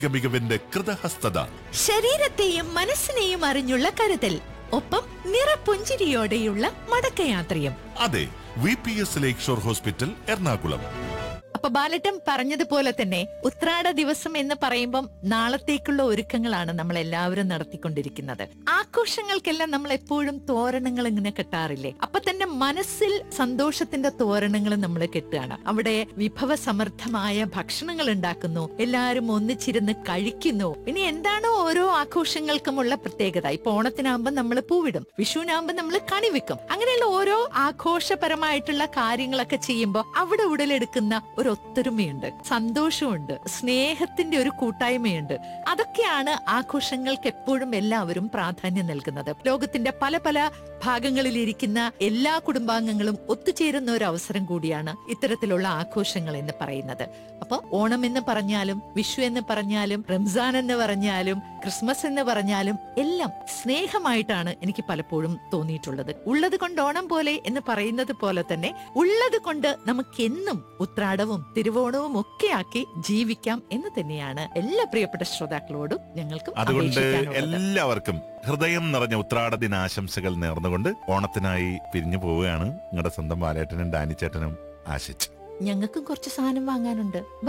മികവിന്റെ കൃതഹസ്തത ശരീരത്തെയും മനസ്സിനെയും അറിഞ്ഞുള്ള കരുതൽ ഒപ്പം നിറപുഞ്ചിരിയോടെയുള്ള മടക്കയാത്രയും അതെ V P S Lakeshore hospital Ernakulam അപ്പൊ ബാലട്ടം പറഞ്ഞതുപോലെ തന്നെ ഉത്രാട ദിവസം എന്ന് പറയുമ്പം നാളത്തേക്കുള്ള ഒരുക്കങ്ങളാണ് നമ്മൾ എല്ലാവരും നടത്തിക്കൊണ്ടിരിക്കുന്നത് ആഘോഷങ്ങൾക്കെല്ലാം നമ്മൾ എപ്പോഴും തോരണങ്ങൾ ഇങ്ങനെ കെട്ടാറില്ലേ അപ്പൊ തന്നെ മനസ്സിൽ സന്തോഷത്തിന്റെ തോരണങ്ങൾ നമ്മൾ കെട്ടുകയാണ് അവിടെ വിഭവസമൃദ്ധമായ ഭക്ഷണങ്ങൾ ഉണ്ടാക്കുന്നു എല്ലാവരും ഒന്നിച്ചിരുന്ന് കഴിക്കുന്നു ഇനി എന്താണ് ഓരോ ആഘോഷങ്ങൾക്കുമുള്ള പ്രത്യേകത ഇപ്പൊ ഓണത്തിനാകുമ്പോൾ നമ്മൾ പൂവിടും വിഷുവിനാകുമ്പോൾ നമ്മൾ കണിവെക്കും അങ്ങനെയുള്ള ഓരോ ആഘോഷപരമായിട്ടുള്ള കാര്യങ്ങളൊക്കെ ചെയ്യുമ്പോൾ അവിടെ ഉടലെടുക്കുന്ന ഒരു ഒത്തൊരുമയുണ്ട് സന്തോഷമുണ്ട് സ്നേഹത്തിന്റെ ഒരു കൂട്ടായ്മയുണ്ട് അതൊക്കെയാണ് ആഘോഷങ്ങൾക്ക് എപ്പോഴും എല്ലാവരും പ്രാധാന്യം നൽകുന്നത് ലോകത്തിന്റെ പല പല ഭാഗങ്ങളിൽ ഇരിക്കുന്ന എല്ലാ കുടുംബാംഗങ്ങളും ഒത്തുചേരുന്ന ഒരു അവസരം കൂടിയാണ് ഇത്തരത്തിലുള്ള ആഘോഷങ്ങൾ എന്ന് പറയുന്നത് അപ്പൊ ഓണം എന്ന് പറഞ്ഞാലും വിഷു എന്ന് പറഞ്ഞാലും റംസാൻ എന്ന് പറഞ്ഞാലും ക്രിസ്മസ് എന്ന് പറഞ്ഞാലും എല്ലാം സ്നേഹമായിട്ടാണ് എനിക്ക് പലപ്പോഴും തോന്നിയിട്ടുള്ളത് ഉള്ളത് കൊണ്ട് ഓണം പോലെ എന്ന് പറയുന്നത് പോലെ തന്നെ ഉള്ളത് കൊണ്ട് നമുക്ക് എന്നും ഉത്രാടവും തിരുവോണവും ഒക്കെ ആക്കി ജീവിക്കാം എന്ന് തന്നെയാണ് എല്ലാ പ്രിയപ്പെട്ട ശ്രോതാക്കളോടും ഞങ്ങൾക്കും അതുകൊണ്ട് അപേക്ഷിക്കാനുള്ളത്. എല്ലാവർക്കും ഹൃദയം നിറഞ്ഞ ഉത്രാട ദിനാശംസകൾ നേർന്നുകൊണ്ട് ഓണത്തിനായി പിരിഞ്ഞു പോവുകയാണ് നിങ്ങളുടെ സ്വന്തം ബാലേട്ടനും ഡാനിച്ചേട്ടനും ആശിച്ച് ഞങ്ങൾക്കും കുറച്ച് സാധനം വാങ്ങാനുണ്ട്